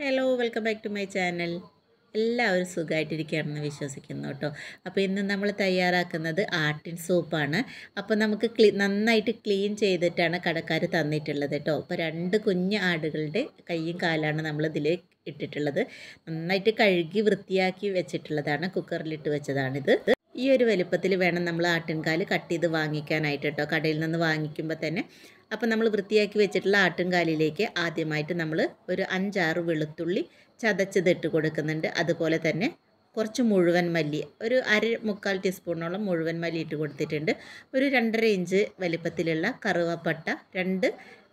hello welcome back to my channel എല്ലാവരും സുഖമായിട്ടിരിക്കുകയാണെന്ന് വിശ്വസിക്കുന്നു കേട്ടോ അപ്പോൾ ഇന്ന് നമ്മൾ തയ്യാറാക്കുന്നത് ആട്ടിൻ സൂപ്പാണ് അപ്പോൾ നമുക്ക് ക്ലീ നന്നായിട്ട് ക്ലീൻ ചെയ്തിട്ടാണ് കടക്കാർ തന്നിട്ടുള്ളത് കേട്ടോ അപ്പോൾ രണ്ട് കുഞ്ഞ് ആടുകളുടെ കൈയും കാലാണ് നമ്മൾ ഇതിൽ ഇട്ടിട്ടുള്ളത് നന്നായിട്ട് കഴുകി വൃത്തിയാക്കി വെച്ചിട്ടുള്ളതാണ് കുക്കറിലിട്ട് വെച്ചതാണിത് ഈ ഒരു വലുപ്പത്തിൽ വേണം നമ്മൾ ആട്ടിൻകാൽ കട്ട് ചെയ്ത് വാങ്ങിക്കാനായിട്ട് കേട്ടോ കടയിൽ നിന്ന് വാങ്ങിക്കുമ്പോൾ തന്നെ അപ്പോൾ നമ്മൾ വൃത്തിയാക്കി വെച്ചിട്ടുള്ള ആട്ടിൻകാലിലേക്ക് ആദ്യമായിട്ട് നമ്മൾ ഒരു അഞ്ചാറ് വെളുത്തുള്ളി ചതച്ചത് ഇട്ട് കൊടുക്കുന്നുണ്ട് അതുപോലെ തന്നെ കുറച്ച് മുഴുവൻ മല്ലി ഒരു അര മുക്കാൽ ടീസ്പൂണോളം മുഴുവൻ മല്ലി ഇട്ട് കൊടുത്തിട്ടുണ്ട് ഒരു രണ്ടര ഇഞ്ച് വലിപ്പത്തിലുള്ള കറുവപ്പട്ട രണ്ട്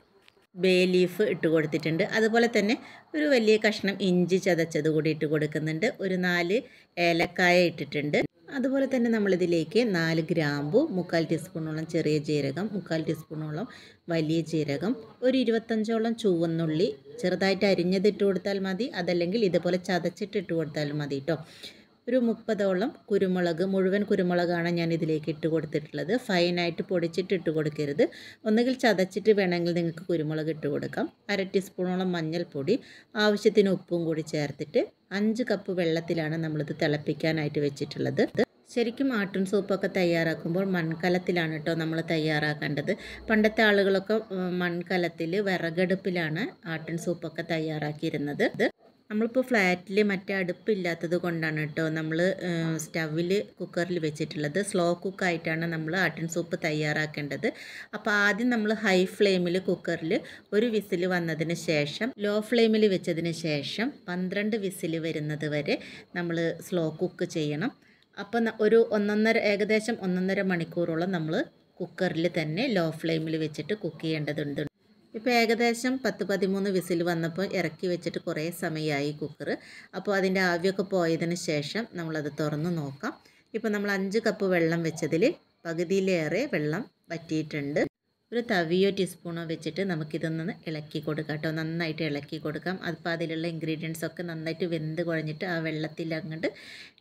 ബേ ലീഫ് ഇട്ട് കൊടുത്തിട്ടുണ്ട് അതുപോലെ തന്നെ ഒരു വലിയ കഷ്ണം ഇഞ്ചി ചതച്ചത് കൂടി ഇട്ട് കൊടുക്കുന്നുണ്ട് ഒരു നാല് ഏലക്കായ ഇട്ടിട്ടുണ്ട് അതുപോലെ തന്നെ നമ്മളിതിലേക്ക് നാല് ഗ്രാമ്പു മുക്കാൽ ടീസ്പൂണോളം ചെറിയ ജീരകം മുക്കാൽ ടീസ്പൂണോളം വലിയ ജീരകം ഒരു ഇരുപത്തഞ്ചോളം ചുവന്നുള്ളി ചെറുതായിട്ട് അരിഞ്ഞതിട്ട് കൊടുത്താൽ മതി അതല്ലെങ്കിൽ ഇതുപോലെ ചതച്ചിട്ട് ഇട്ട് കൊടുത്താലും മതി കേട്ടോ ഒരു മുപ്പതോളം കുരുമുളക് മുഴുവൻ കുരുമുളകാണ് ഞാൻ ഇതിലേക്ക് ഇട്ട് കൊടുത്തിട്ടുള്ളത് ഫൈനായിട്ട് പൊടിച്ചിട്ട് ഇട്ട് കൊടുക്കരുത് ഒന്നുകിൽ ചതച്ചിട്ട് വേണമെങ്കിൽ നിങ്ങൾക്ക് കുരുമുളക് ഇട്ട് കൊടുക്കാം അര ടീസ്പൂണോളം മഞ്ഞൾപ്പൊടി ആവശ്യത്തിന് ഉപ്പും കൂടി ചേർത്തിട്ട് അഞ്ച് കപ്പ് വെള്ളത്തിലാണ് നമ്മളിത് തിളപ്പിക്കാനായിട്ട് വെച്ചിട്ടുള്ളത് ശരിക്കും ആട്ടും സൂപ്പൊക്കെ തയ്യാറാക്കുമ്പോൾ മൺകലത്തിലാണ് കേട്ടോ നമ്മൾ തയ്യാറാക്കേണ്ടത് പണ്ടത്തെ ആളുകളൊക്കെ മൺകലത്തിൽ വിറകടുപ്പിലാണ് ആട്ടിൻ സൂപ്പൊക്കെ തയ്യാറാക്കിയിരുന്നത് നമ്മളിപ്പോൾ ഫ്ലാറ്റിൽ മറ്റേ അടുപ്പില്ലാത്തത് കൊണ്ടാണ് കേട്ടോ നമ്മൾ സ്റ്റവിൽ കുക്കറിൽ വെച്ചിട്ടുള്ളത് സ്ലോ കുക്കായിട്ടാണ് നമ്മൾ ആട്ടിൻ സൂപ്പ് തയ്യാറാക്കേണ്ടത് അപ്പോൾ ആദ്യം നമ്മൾ ഹൈ ഫ്ലെയിമിൽ കുക്കറിൽ ഒരു വിസിൽ വന്നതിന് ശേഷം ലോ ഫ്ലെയിമിൽ വെച്ചതിന് ശേഷം പന്ത്രണ്ട് വിസിൽ വരുന്നത് വരെ നമ്മൾ സ്ലോ കുക്ക് ചെയ്യണം അപ്പോൾ ഒരു ഒന്നൊന്നര ഏകദേശം ഒന്നൊന്നര മണിക്കൂറോളം നമ്മൾ കുക്കറിൽ തന്നെ ലോ ഫ്ലെയിമിൽ വെച്ചിട്ട് കുക്ക് ചെയ്യേണ്ടതുണ്ട് ഇപ്പോൾ ഏകദേശം പത്ത് പതിമൂന്ന് വിസിൽ വന്നപ്പോൾ ഇറക്കി വെച്ചിട്ട് കുറേ സമയമായി കുക്കർ അപ്പോൾ അതിൻ്റെ ആവിയൊക്കെ പോയതിന് ശേഷം നമ്മളത് തുറന്ന് നോക്കാം ഇപ്പോൾ നമ്മൾ അഞ്ച് കപ്പ് വെള്ളം വെച്ചതിൽ പകുതിയിലേറെ വെള്ളം വറ്റിയിട്ടുണ്ട് ഒരു തവിയോ ടീസ്പൂണോ വെച്ചിട്ട് നമുക്കിതൊന്ന് ഇളക്കി കൊടുക്കാം കേട്ടോ നന്നായിട്ട് ഇളക്കി കൊടുക്കാം അപ്പോൾ അതിലുള്ള ഇൻഗ്രീഡിയൻസ് ഒക്കെ നന്നായിട്ട് വെന്ത് കുഴഞ്ഞിട്ട് ആ വെള്ളത്തിൽ അങ്ങോട്ട്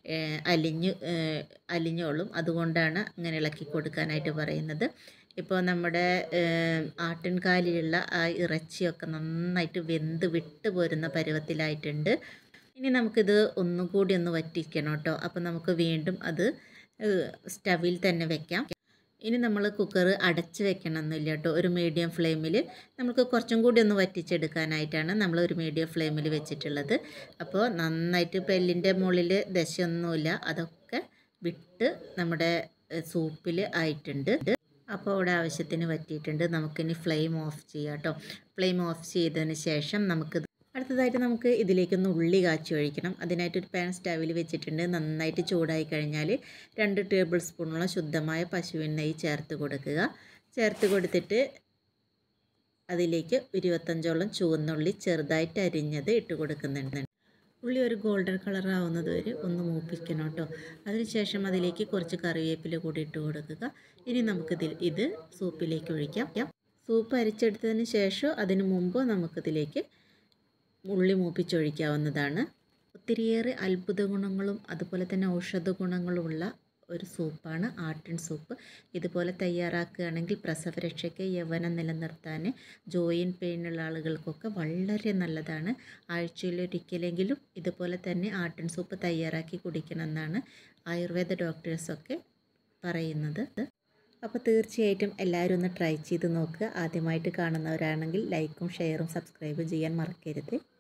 അലിഞ്ഞു അലിഞ്ഞോളും അതുകൊണ്ടാണ് അങ്ങനെ ഇളക്കി കൊടുക്കാനായിട്ട് പറയുന്നത് ഇപ്പോൾ നമ്മുടെ ആട്ടിൻകാലിലുള്ള ആ ഇറച്ചിയൊക്കെ നന്നായിട്ട് വെന്ത് വിട്ട് പോരുന്ന പരുവത്തിലായിട്ടുണ്ട് ഇനി നമുക്കിത് ഒന്നും കൂടി ഒന്ന് വറ്റിക്കണം കേട്ടോ അപ്പോൾ നമുക്ക് വീണ്ടും അത് സ്റ്റവിൽ തന്നെ വെക്കാം ഇനി നമ്മൾ കുക്കർ അടച്ച് വെക്കണമെന്നില്ല കേട്ടോ ഒരു മീഡിയം ഫ്ലെയിമിൽ നമുക്ക് കുറച്ചും കൂടി ഒന്ന് വറ്റിച്ചെടുക്കാനായിട്ടാണ് നമ്മൾ ഒരു മീഡിയം ഫ്ലെയിമിൽ വെച്ചിട്ടുള്ളത് അപ്പോൾ നന്നായിട്ട് പെല്ലിൻ്റെ മുകളിൽ ദശയൊന്നുമില്ല അതൊക്കെ വിട്ട് നമ്മുടെ സൂപ്പിൽ ആയിട്ടുണ്ട് അപ്പോൾ ഇവിടെ ആവശ്യത്തിന് വറ്റിയിട്ടുണ്ട് നമുക്കിനി ഫ്ലെയിം ഓഫ് ചെയ്യാം കേട്ടോ ഫ്ലെയിം ഓഫ് ചെയ്തതിന് ശേഷം നമുക്ക് അടുത്തതായിട്ട് നമുക്ക് ഇതിലേക്കൊന്ന് ഉള്ളി കാച്ചി ഒഴിക്കണം അതിനായിട്ട് ഒരു പാൻ സ്റ്റവിൽ വെച്ചിട്ടുണ്ട് നന്നായിട്ട് ചൂടായി കഴിഞ്ഞാൽ രണ്ട് ടേബിൾ സ്പൂണോളം ശുദ്ധമായ പശുവിൻ നെയ്യ് ചേർത്ത് കൊടുക്കുക ചേർത്ത് കൊടുത്തിട്ട് അതിലേക്ക് ഇരുപത്തഞ്ചോളം ചുവന്നുള്ളി ചെറുതായിട്ട് അരിഞ്ഞത് ഇട്ട് കൊടുക്കുന്നുണ്ട് ഉള്ളി ഒരു ഗോൾഡൻ കളർ ആവുന്നത് വരെ ഒന്ന് മൂപ്പിക്കണം കേട്ടോ അതിനുശേഷം അതിലേക്ക് കുറച്ച് കറിവേപ്പില കൂടി ഇട്ട് കൊടുക്കുക ഇനി നമുക്കിതിൽ ഇത് സൂപ്പിലേക്ക് ഒഴിക്കാം സൂപ്പ് അരിച്ചെടുത്തതിന് ശേഷം അതിന് മുമ്പ് നമുക്കിതിലേക്ക് ഉള്ളി മൂപ്പിച്ചൊഴിക്കാവുന്നതാണ് ഒത്തിരിയേറെ അത്ഭുത ഗുണങ്ങളും അതുപോലെ തന്നെ ഔഷധ ഗുണങ്ങളുമുള്ള ഒരു സൂപ്പാണ് ആട്ടിൻ സൂപ്പ് ഇതുപോലെ തയ്യാറാക്കുകയാണെങ്കിൽ പ്രസവരക്ഷയ്ക്ക് യൗവനം നിലനിർത്താൻ ജോയിൻ പെയിനുള്ള ആളുകൾക്കൊക്കെ വളരെ നല്ലതാണ് ആഴ്ചയിൽ ഒരിക്കലെങ്കിലും ഇതുപോലെ തന്നെ ആട്ടിൻ സൂപ്പ് തയ്യാറാക്കി കുടിക്കണമെന്നാണ് ആയുർവേദ ഡോക്ടേഴ്സൊക്കെ പറയുന്നത് അപ്പോൾ തീർച്ചയായിട്ടും എല്ലാവരും ഒന്ന് ട്രൈ ചെയ്ത് നോക്കുക ആദ്യമായിട്ട് കാണുന്നവരാണെങ്കിൽ ലൈക്കും ഷെയറും സബ്സ്ക്രൈബും ചെയ്യാൻ മറക്കരുത്